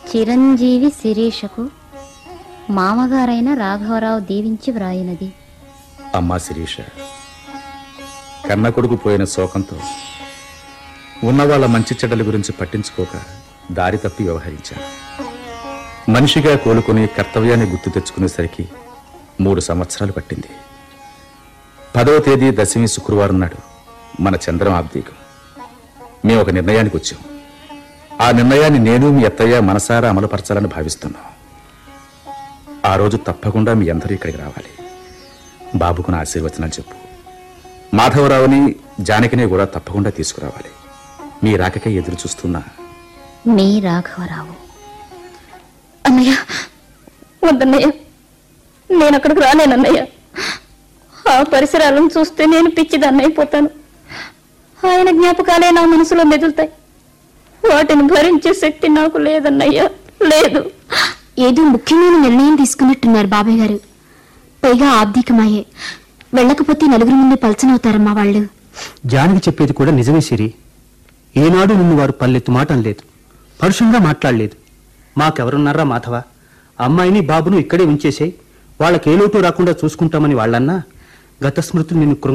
చిరంజీవి శిరీషకు మామగారైన రాఘవరావు దీవించి వ్రాయినది అమ్మా శిరీష కన్న కొడుకు పోయిన శోకంతో ఉన్నవాళ్ళ మంచి చెడ్డల గురించి పట్టించుకోక దారి తప్పి వ్యవహరించాను మనిషిగా కోలుకుని కర్తవ్యాన్ని గుర్తు తెచ్చుకునేసరికి మూడు సంవత్సరాలు పట్టింది పదవ తేదీ దశమి శుక్రవారం నాడు మన చంద్రం ఆబ్దీకం మేము ఒక నిర్ణయానికి వచ్చాం ఆ నిర్ణయాన్ని నేను మీ అత్తయ్య మనసారా అమలుపరచాలని భావిస్తున్నాం ఆ రోజు తప్పకుండా మీ అందరూ ఇక్కడికి రావాలి బాబుకు నా ఆశీర్వచనాలు చెప్పు మాధవరావుని జానకిని కూడా తప్పకుండా తీసుకురావాలి మీ రాకకే ఎదురు చూస్తున్నా మీ రాఘవరావు అన్నయ్య వద్దన్నయ్య నేను అక్కడికి రాలేనన్నయ్య ఆ పరిసరాలను చూస్తే నేను పిచ్చిదాన్ని అయిపోతాను ఆయన జ్ఞాపకాలే నా మనసులో మెదులుతాయి వాటిని భరించే శక్తి నాకు లేదన్నయ్య లేదు ఏదో ముఖ్యమైన నిర్ణయం తీసుకున్నట్టున్నారు బాబాయ్ గారు పైగా ఆబ్దికమాయే వెళ్ళకపోతే నలుగురు ముందు పలచనవుతారమ్మా వాళ్ళు జానకి చెప్పేది కూడా నిజమే సిరి ఏనాడు నిన్ను వారు పల్లెత్తు మాట అనలేదు పరుషంగా మాట్లాడలేదు మాకెవరున్నారా మాధవ అమ్మాయిని బాబును ఇక్కడే ఉంచేసేయ్ వాళ్ళకి ఏ లోటు రాకుండా చూసుకుంటామని వాళ్ళన్నా గత స్మృతులు నిన్ను కృంగ